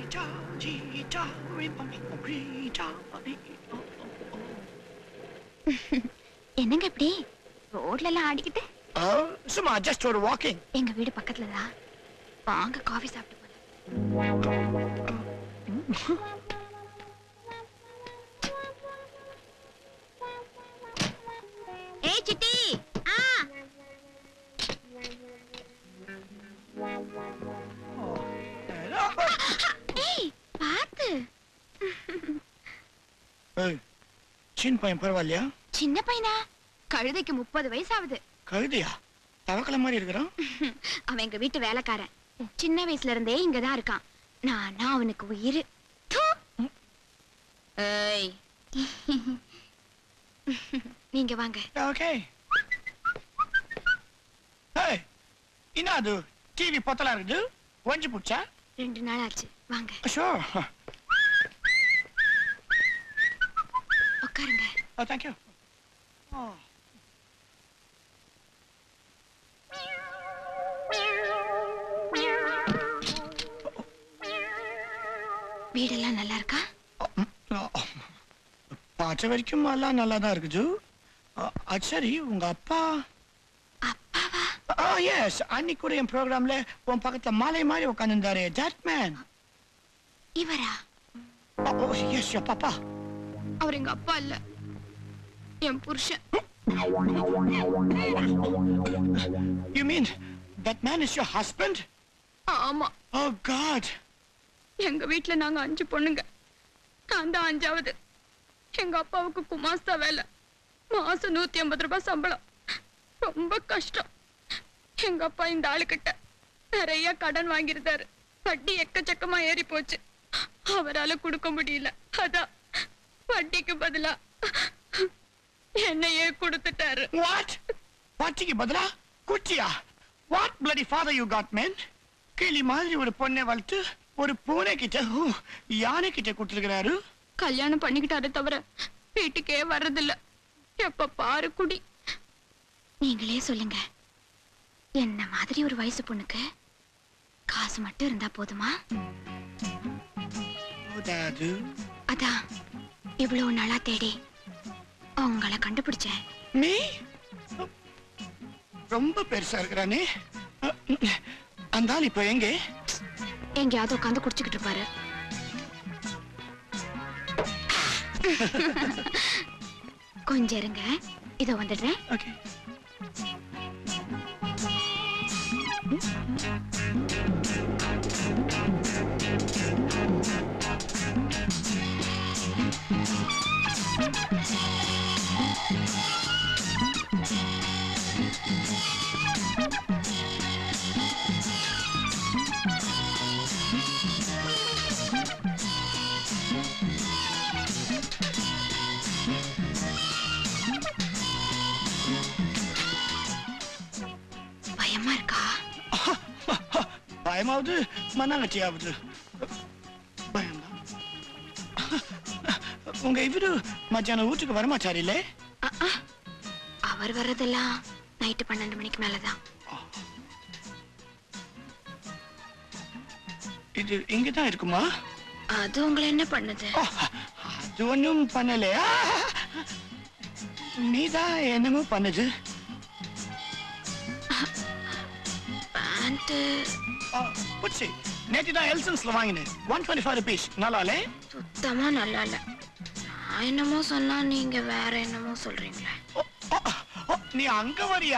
என்னங்க இப்படி ரோட்ல எல்லாம் ஆடிக்கிட்டு சும்மா ஜஸ்ட் ஒரு வாக்கிங் எங்க வீடு பக்கத்துல தான் வாங்க காஃபி சாப்பிட்டு போலாம் ஏய் சிட்டி ஆ ஏய் பாத்து சின்ன பையன் பரவாயில்லையா சின்ன பையனா கழுதைக்கு முப்பது வயசு ஆகுது கழுதையா தவக்கலை மாதிரி இருக்கிறான் அவன் எங்க வீட்டு வேலைக்காரன் சின்ன வயசுல இருந்தே இங்கதான் இருக்கான் நானா அவனுக்கு உயிர் ஏய் நீங்க வாங்க ஓகே ஏய் என்ன அது டிவி பொத்தலா இருக்குது ஒஞ்சி புடிச்சா ரெண்டு நாள் ஆச்சு வாங்க ஷோ உட்காருங்க ஓ தேங்க்யூ வீடெல்லாம் நல்லா இருக்கா பார்த்த வரைக்கும் எல்லாம் நல்லா தான் இருக்குது அ, அது சரி உங்க அப்பா அப்பாவா ஆ எஸ் அன்னைக்கு கூட என் ப்ரோக்ராம்ல உன் பக்கத்துல மாலை மாதிரி உட்காந்துருந்தாரு ஜாட் மேன் இவரா ஓ எஸ் யோ பாப்பா அவர் எங்க அப்பா இல்ல என் புருஷன் you mean that man is your husband ஆமா ஓ காட் எங்க வீட்ல நாங்க அஞ்சு பொண்ணுங்க நான் தான் அஞ்சாவது எங்க அப்பாவுக்கு குமாஸ்தா வேலை மாசம் நூத்தி ஐம்பது ரூபாய் சம்பளம் ரொம்ப கஷ்டம் எங்க அப்பா இந்த ஆளுகிட்ட நிறைய கடன் வாங்கியிருந்தாரு வட்டி எக்கச்சக்கமா ஏறி போச்சு அவரால கொடுக்க முடியல அதான் வட்டிக்கு பதிலா என்னையே கொடுத்துட்டாரு வாட் வட்டிக்கு பதிலா குச்சியா what bloody father you got man கிளி மாதிரி ஒரு பொண்ணை வளர்த்து ஒரு பூனை கிட்ட ஓ, யானை கிட்ட கொடுத்துருக்கிறாரு கல்யாணம் பண்ணிக்கிட்டாரு தவிர வீட்டுக்கே வர்றதில்ல எப்ப பாரு குடி நீங்களே சொல்லுங்க என்ன மாதிரி ஒரு வயசு பொண்ணுக்கு காசு மட்டும் இருந்தா போதுமா போதாது அதான் இவ்வளவு நாளா தேடி உங்களை கண்டுபிடிச்சேன் நீ ரொம்ப பெருசா இருக்கிறானே அந்த ஆள் இப்ப எங்கே எங்கேயாவது உட்காந்து குடிச்சுக்கிட்டு இருப்பாரு கொஞ்சம் இருங்க இதோ வந்துடுறேன் ஓகே பயமா இருக்கா பயமாவது மண்ணாங்கட்டியாவது பயம்தான் உங்க இவரு மத்தியானம் வீட்டுக்கு வரமாட்டாரில்லே அஹ், அஹ். அவர் வர்றதெல்லாம் நைட்டு பன்னெண்டு மணிக்கு மேலதான் இது இங்கதான் இருக்குமா அது உங்களை என்ன பண்ணுது ஓ, அது ஒண்ணும் பண்ணலையா நீதான் என்னமோ பண்ணுது பேண்ட் ஆ, புட்சி நேற்று தான் எல்சன்ஸ்ல வாங்கினேன் ஒன் டுவெண்ட்டி ஃபைவ் ருபீஸ் நல்லாலே சுத்தமா நல்லா இல்ல நான் என்னமோ சொன்னா நீங்க வேற என்னமோ சொல்றீங்களே ஓ, ஓ, ஓ, நீ அங்க வரியா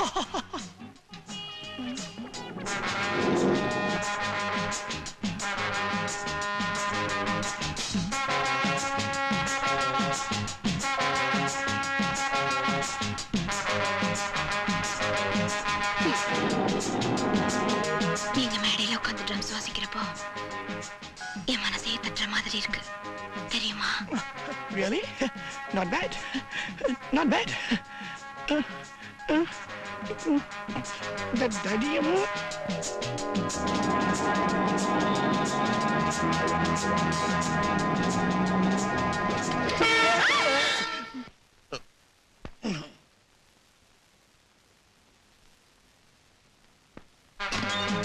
நீங்க மேடையில உட்காந்து ட்ரம்ஸ் வாசிக்கிறப்போ என் மனசே தட்டுற மாதிரி இருக்கு தெரியுமா Really? Not bad. Not bad. Uh, uh, uh, the daddy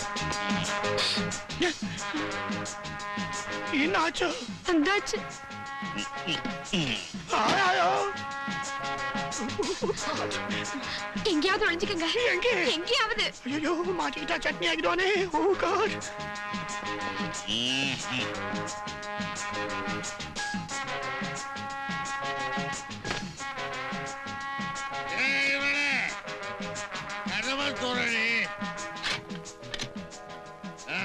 என்னாச்சு வந்தாச்சு ஆயாயோ எங்கேயாவது ஒளிஞ்சுக்கங்க எங்கே? எங்கேயாவது ஐயோ மாட்டிக்கிட்டா சட்னி ஆகிடுவானே ஓ காட் ஏய், இவனே, கதவை திறடி. ஆ.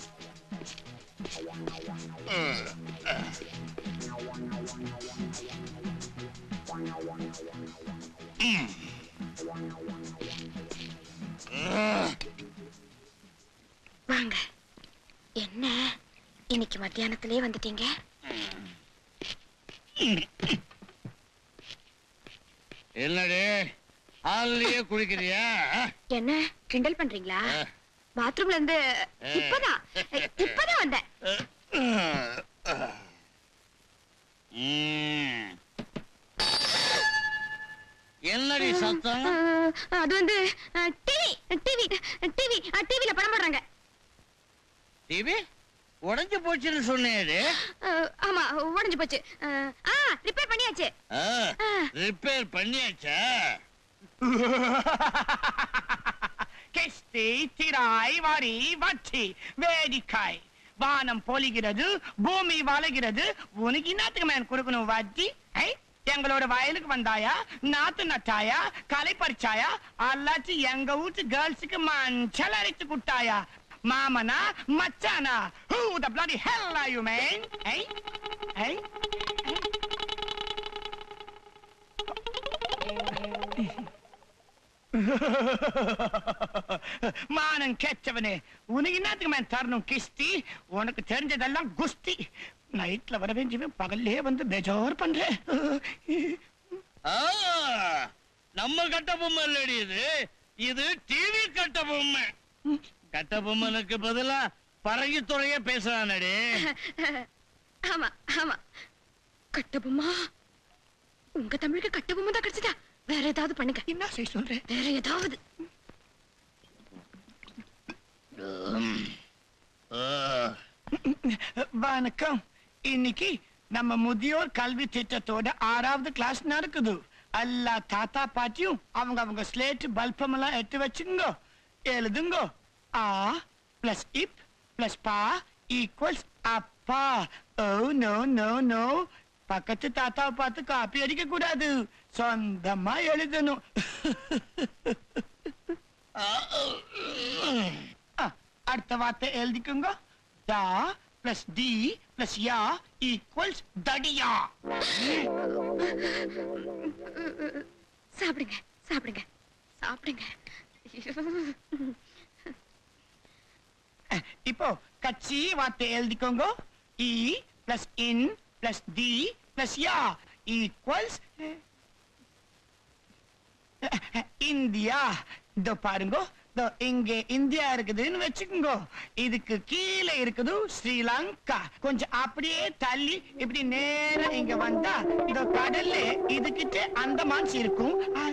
ஆ. ம். ஆ. வாங்க என்ன இன்னைக்கு மத்தியானத்திலே வந்துட்டீங்க என்னடி ஹால்லயே குளிக்கிறியா ஆ? என்ன கிண்டல் பண்றீங்களா ஆ. பாத்ரூம்ல இருந்து இப்பதான் இப்பதான் வந்தேன் ம். என்னடி சத்தம் அஹ், அது வந்து டிவி டிவி டிவி டிவில படம் போடுறாங்க டிவி உடைஞ்சு போச்சுன்னு சொன்னேடு அஹ், ஆமா உடைஞ்சு போச்சு அஹ், ஆ ரிப்பேர் பண்ணியாச்சு ரிப்பேர் பண்ணியாச்சா கெஸ்தி திராய் வரி வட்டி வேடிக்கை வானம் பொழிகிறது பூமி வளைகிறது உனக்கு என்னத்துக்கு மேன் கொடுக்கணும் வட்டி ஐ எங்களோட வயலுக்கு வந்தாயா நாத்து நட்டாயா களை பறிச்சாயா அல்லாச்சு எங்க வீட்டு கேர்ள்ஸுக்கு மஞ்சள் அரைச்சு குட்டாயா மாமனா மச்சானா who the bloody hell are you man ஐ ஐ மானம் கெட்டவனே உனக்கு என்னத்துக்கு மேன் தரணும் கிஸ்தி உனக்கு தெரிஞ்சதெல்லாம் குஸ்தி நைட்ல வர வேண்டியவன் பகல்லே வந்து பெஜார் பண்றேன் ஆ, நம்ம கட்ட பொம்மை இல்லடி இது இது டிவி கட்ட பொம்மை கட்ட பொம்மனுக்கு பதிலா பறகி துறைய பேசுறானடி ஆமா ஆமா கட்டபொம்மா உங்க தமிழுக்கு கட்டபொம்மா தான் கிடைச்சதா வேற ஏதாவது பண்ணுங்க என்ன செய்ய சொல்றேன் வேற ஏதாவது ஆ, வணக்கம் இன்னைக்கு நம்ம முதியோர் கல்வி திட்டத்தோட ஆறாவது கிளாஸ் நடக்குது எல்லா தாத்தா பாட்டியும் அவங்க அவங்க ஸ்லேட் பல்பம் எல்லாம் எடுத்து வச்சுங்க எழுதுங்க ஆ பிளஸ் இப் பிளஸ் பா ஈக்குவல்ஸ் அப்பா ஓ நோ நோ நோ பக்கத்து தாத்தாவை பார்த்து காப்பி அடிக்க கூடாது சொந்தமா எழுதணும் ஆ, அடுத்த வார்த்தை எழுதிக்குங்க தா பிளஸ் டி பிளஸ் யா ஈக்குவல்ஸ் தடியா சாப்பிடுங்க சாப்பிடுங்க சாப்பிடுங்க ஐயோ. இப்போ கட்சி வார்த்தை எழுதிக்கோங்க இ பிளஸ் இன் பிளஸ் டி பிளஸ் யா ஈக்குவல்ஸ் இந்தியா இதோ பாருங்க இதோ இங்க இந்தியா இருக்குதுன்னு வச்சுக்கோங்க இதுக்கு கீழே இருக்குது ஸ்ரீலங்கா கொஞ்சம் அப்படியே தள்ளி இப்படி நேரா இங்க வந்தா இதோ கடல்ல இதுகிட்ட அந்தமான்ஸ் இருக்கும் அ-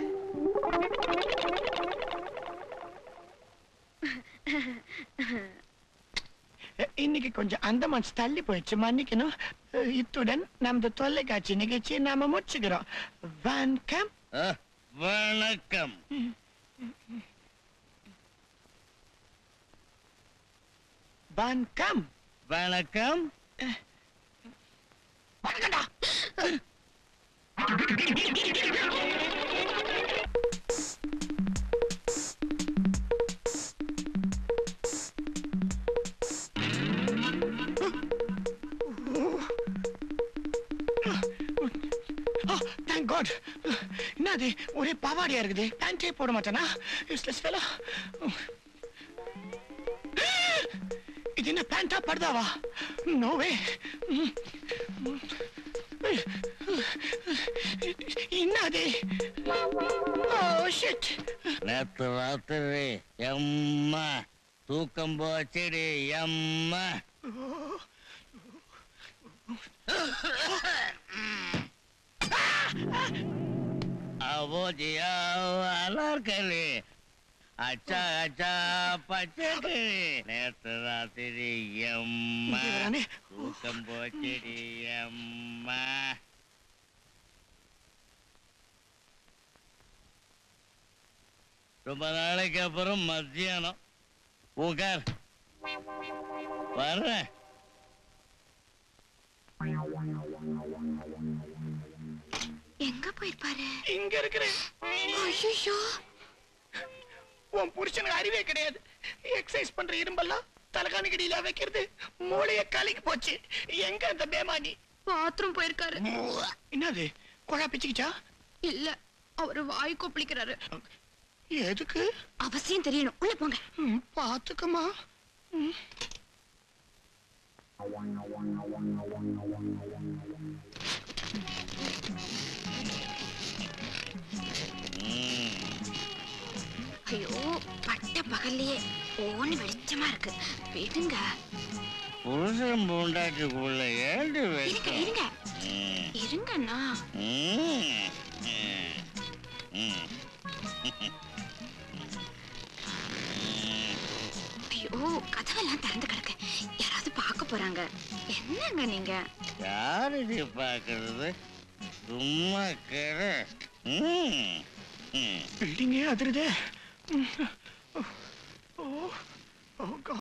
இன்னைக்கு கொஞ்சம் அந்தமான் தள்ளி போயிடுச்சு மன்னிக்கணும் இத்துடன் நமது தொலைக்காட்சி நிகழ்ச்சியை நாம முடிச்சுக்கிறோம் வணக்கம் ஆ, வணக்கம் வணக்கம் வணக்கம் வணக்கம்டா தேங்க் காட் என்னது ஒரே பாவாடியா இருக்குது பேண்டே போட மாட்டானா யூஸ்லெஸ் ஃபெலோ இது என்ன பேண்டா படுதாவா நோவே என்னது ஓ ஷிட் நேத்து ராத்திரி எம்மா தூக்கம் போச்சுடி எம்மா அவோஜியா அலார்கலி அச்சா அச்சா பச்சடி நேத்து ராத்திரி எம்மா இங்கே வரானே. தூக்கம் போச்சடி எம்மா ரொம்ப நாளைக்கு அப்புறம் மத்தியானம் உட்கார் வர்றேன் எங்க போயிருப்பாரு இங்க இருக்கிறேன் ஐயோ உன் புருஷனுக்கு அறிவே கிடையாது எக்ஸசைஸ் பண்ற இரும்பெல்லாம் தலைகாணி கடியில வைக்கிறது மூளைய கலக்கி போச்சு எங்க அந்த பேமானி பாத்ரூம் போயிருக்காரு என்னது குழா பிச்சுக்கிச்சா இல்ல அவரு வாய் கொப்பளிக்கிறாரு எதுக்கு அவசியம் தெரியணும் உள்ள போங்க ம், பாத்துக்கமா ம். ம். ஐயோ பட்ட பகல்லையே ஓன்னு வெளிச்சமா இருக்கு விடுங்க புருஷன் பூண்டாட்டிக்குள்ள ஏண்டு இருங்க வைக்கும் இருங்க ம். இருங்கண்ணா ம். ம். ம். ஐயோ கதவெல்லாம் திறந்து கிடக்கு யாராவது பார்க்க போறாங்க என்னங்க நீங்க யாரடி பார்க்கறது சும்மா கிட ம். ம். பில்டிங்கே அதிருதே ம். ஓ ஓ God.